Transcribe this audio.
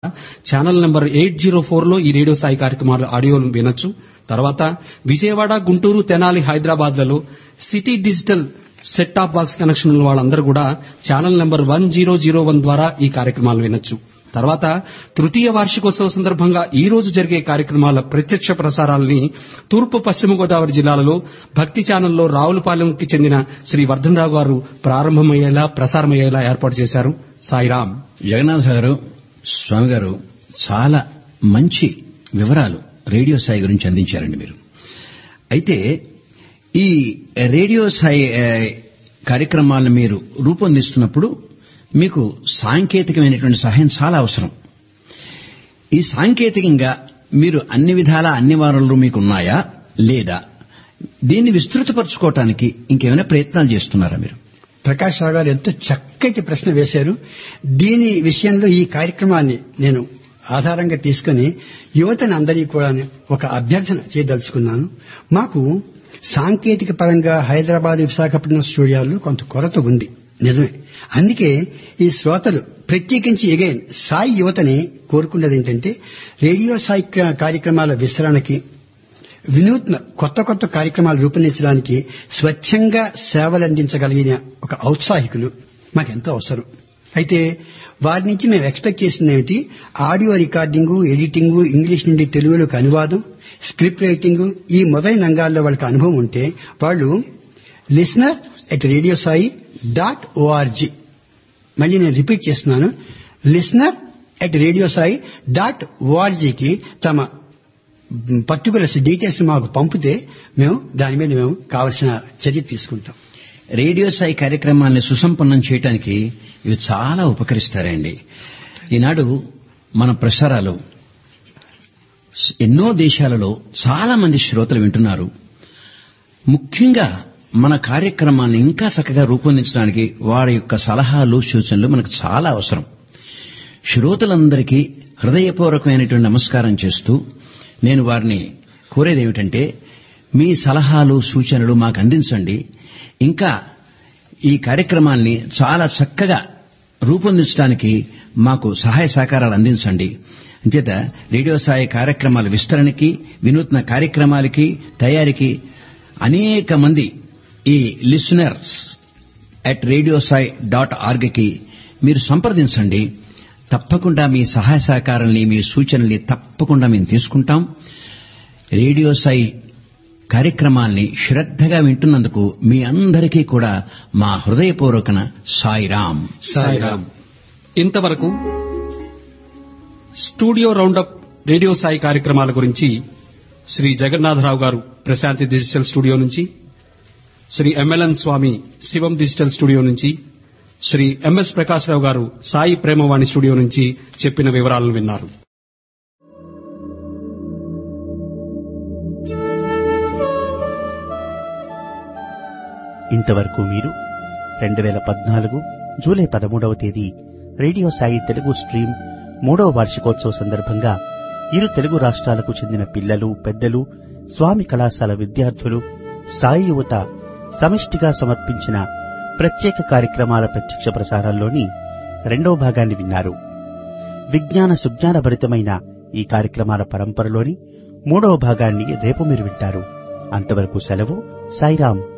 channel number eight zero four లో ఈ radio Sai కార్యక్రమాలు ఆడియోలు వినొచ్చు తర్వాత విజయవాడ గుంటూరు తెనాలి హైదరాబాద్ లలో city digital set top box connection ఉన్న వాళ్ళందరూ కూడా channel number one zero zero one ద్వారా ఈ కార్యక్రమాలు వినొచ్చు తర్వాత తృతీయ వార్షికోత్సవ సందర్భంగా ఈ రోజు జరిగే కార్యక్రమాల ప్రత్యక్ష ప్రసారాలని తూర్పు పశ్చిమ గోదావరి జిల్లాలలో భక్తి ఛానల్లో రావులపాలెంకి చెందిన శ్రీ వర్ధనరావు గారు ప్రారంభమయ్యేలా ప్రసారమయ్యేలా ఏర్పాటు చేశారు సాయిరాం జగన్నాథ్ గారు స్వామి గారు చాలా మంచి వివరాలు రేడియో సాయి గురించి అందించారండి మీరు అయితే ఈ రేడియో సాయి ఆ, కార్యక్రమాలను మీరు రూపొందిస్తున్నప్పుడు మీకు సాంకేతికమైనటువంటి సహాయం చాలా అవసరం ఈ సాంకేతికంగా మీరు అన్ని విధాల అన్ని వారాలు మీకు ఉన్నాయా లేదా దీన్ని విస్తృతపరచుకోవటానికి ఇంకేమైనా ప్రయత్నాలు చేస్తున్నారా మీరు ప్రకాష్ రావు గారు ఎంతో చక్కటి ప్రశ్న వేశారు దీని విషయంలో ఈ కార్యక్రమాన్ని నేను ఆధారంగా తీసుకుని యువతని అందరికీ కూడా ఒక అభ్యర్థన చేయదలుచుకున్నాను మాకు సాంకేతిక పరంగా హైదరాబాద్ విశాఖపట్నం స్టూడియోల్లో కొంత కొరత ఉంది నిజమే అందుకే ఈ శ్రోతలు ప్రత్యేకించి ఎగైన్ సాయి యువతని కోరుకున్నది ఏంటంటే రేడియో సాయి క- కార్యక్రమాల విస్తరణకి వినూత్న కొత్త కొత్త కార్యక్రమాలు రూపొందించడానికి స్వచ్ఛంగా సేవలు అందించగలిగిన ఒక ఔత్సాహికులు మాకెంతో అవసరం అయితే వారి నుంచి మేము ఎక్స్పెక్ట్ చేసింది ఏమిటి ఆడియో రికార్డింగు ఎడిటింగు ఇంగ్లీష్ నుండి తెలుగులోకి అనువాదం స్క్రిప్ట్ రైటింగ్ ఈ మొదలైన రంగాల్లో వాళ్ళకి అనుభవం ఉంటే వాళ్ళు listener at radio Sai dot ORG మళ్ళీ నేను రిపీట్ చేస్తున్నాను listener at radio Sai dot ఓఆర్జీకి తమ పర్టికులర్స్ డీటెయిల్స్ మాకు పంపితే మేము దాని మీద మేము కావలసిన చర్య తీసుకుంటాం రేడియో సాయి కార్యక్రమాల్ని సుసంపన్నం చేయడానికి ఇవి చాలా ఉపకరిస్తారండి ఈనాడు మన ప్రసారాలు స్- ఎన్నో దేశాలలో చాలా మంది శ్రోతలు వింటున్నారు ముఖ్యంగా మన కార్యక్రమాన్ని ఇంకా చక్కగా రూపొందించడానికి వారి యొక్క సలహాలు సూచనలు మనకు చాలా అవసరం శ్రోతలందరికీ హృదయపూర్వకమైనటువంటి నమస్కారం చేస్తూ నేను వారిని కోరేది ఏమిటంటే మీ సలహాలు సూచనలు మాకు అందించండి ఇంకా ఈ కార్యక్రమాల్ని చాలా చక్కగా రూపొందించడానికి మాకు సహాయ సహకారాలు అందించండి అంచేత రేడియో సాయి కార్యక్రమాల విస్తరణకి వినూత్న కార్యక్రమాలకి తయారీకి అనేక మంది ఈ listeners at radio Sai dot ఆర్గ్కి మీరు సంప్రదించండి తప్పకుండా మీ సహాయ సహకారాల్ని మీ సూచనల్ని తప్పకుండా మేము తీసుకుంటాం రేడియో సాయి కార్యక్రమాల్ని శ్రద్ధగా వింటున్నందుకు మీ అందరికీ కూడా మా హృదయపూర్వకన సాయిరాం సాయిరాం ఇంతవరకు స్టూడియో రౌండప్ రేడియో సాయి కార్యక్రమాల గురించి శ్రీ జగన్నాథరావు గారు ప్రశాంతి డిజిటల్ స్టూడియో నుంచి Sri MLN Swami Sivam digital studio నుంచి శ్రీ ఎంఎస్ ప్రకాశ్రావు గారు సాయి ప్రేమవాణి స్టూడియో నుంచి చెప్పిన వివరాలను విన్నారు ఇంతవరకు మీరు రెండు వేల పద్నాలుగు జూలై పదమూడవ తేదీ రేడియో సాయి తెలుగు స్ట్రీమ్ మూడవ వార్షికోత్సవ సందర్భంగా ఇరు తెలుగు రాష్ట్రాలకు చెందిన పిల్లలు పెద్దలు స్వామి కళాశాల విద్యార్థులు సాయి యువత సమిష్టిగా సమర్పించిన ప్రత్యేక కార్యక్రమాల ప్రత్యక్ష ప్రసారాల్లోని రెండవ భాగాన్ని విన్నారు విజ్ఞాన సుజ్ఞాన భరితమైన ఈ కార్యక్రమాల పరంపరలోని మూడవ భాగాన్ని రేపు మీరు వింటారు అంతవరకు సెలవు సాయిరాం